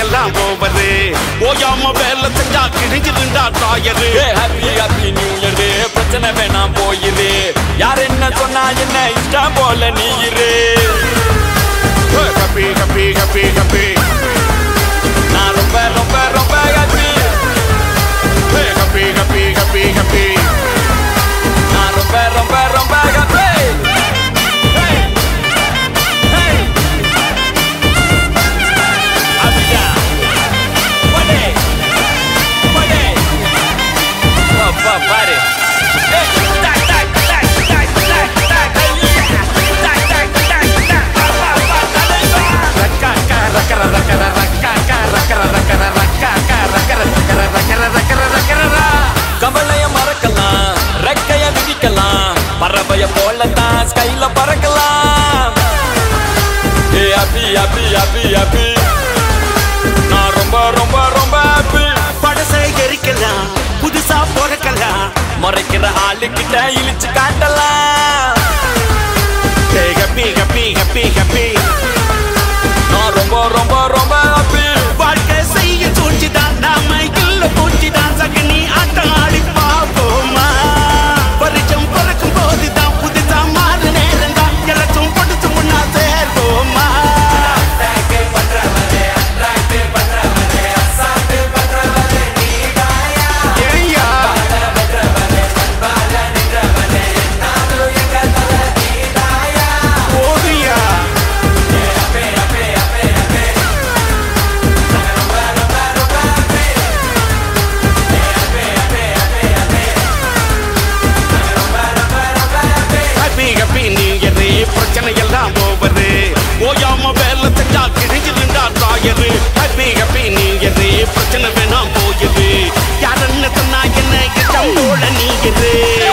எல்லாம் ஓவரு ஓயாம வேலை செஞ்சா கிழிஞ்சிருந்தா tyre happy happy new year பிரச்சனை வேணாம் போயிரு யார் என்ன சொன்னா என்ன இஷ்டம் போல நீ இரு ஹப்பி ஹப்பி ஹப்பி ஹப்பி நான் ரொம்ப ரொம்ப ரொம்ப ஹாப்பி ஹப்பி ஹப்பி ஹப்பி ஹப்பி நான் ரொம்ப ரொம்ப ரொம்ப ஹாப்பி பாரு ரக்கா ரக்கர ரக்கர ரக்கா ரக்கர ரக்கர ரக்கா ரக்கர ரக்கர ரக்கர ரக்கர ரக்கர கவலைய மறக்கலாம் ரெக்கைய விதிக்கலாம் பறவைய போலத்தான் ஸ்கைல பறக்கலாம் ஏ அபி அபி அபி அபி நான் ரொம்ப ரொம்ப ரொம்ப ஹாப்பி படசை எரிக்கலாம் புதுசா பிறக்கலாம் மறைக்கிற ஆளுகிட்ட இழிச்சு காட்டலாம் ஹப்பி ஹப்பி ஹப்பி ஹப்பி நான் ரொம்ப ரொம்ப ரொம்ப ஹாப்பி வாழ்க்கை செய்ய சூழ்ச்சிதான் நாம இல்ல பூச்சிதான் சகனி ஆட்டம் ஆடி பார்ப்போமா பரிச்சம் பிறக்கும் போதுதான் புதுசா மாறு நேரம் தான் எல்லாச்சும் பொடிச்சு முன்னா சேர்வோமா ஏய்யா போதுயா ஹாப்பி ஹாப்பி நீ எது பிரச்சனை எல்லாம் ஓவரு ஓயாம வேலை செஞ்சா கிழிஞ்சிருந்தா தாயரு ஹாப்பி ஹாப்பி நீ எது பிரச்சனை வேணாம் போயுது யார் என்ன சொன்னா என்ன இஷ்டம் போல நீ எது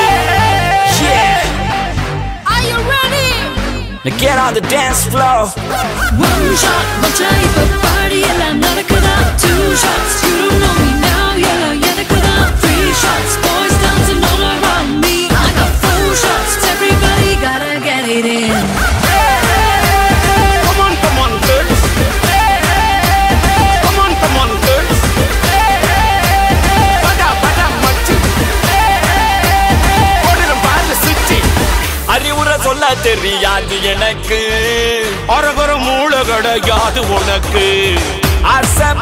Are you ready? Now get on the dance floor One shot, one type of party எல்லாம் நடக்குதா Two shots, you don't know me now yellow எனக்குதா Three shots, boys dancing all around me I got four shots, everybody gotta get it in Come on, come on, girls. Come on, come on, girls. படா, படா, மச்சி. போடுறேன் பாரு சுச்சி. அறிவுரை சொல்ல தெரியாது எனக்கு அரகர மூளை கிடையாது உனக்கு ஆசை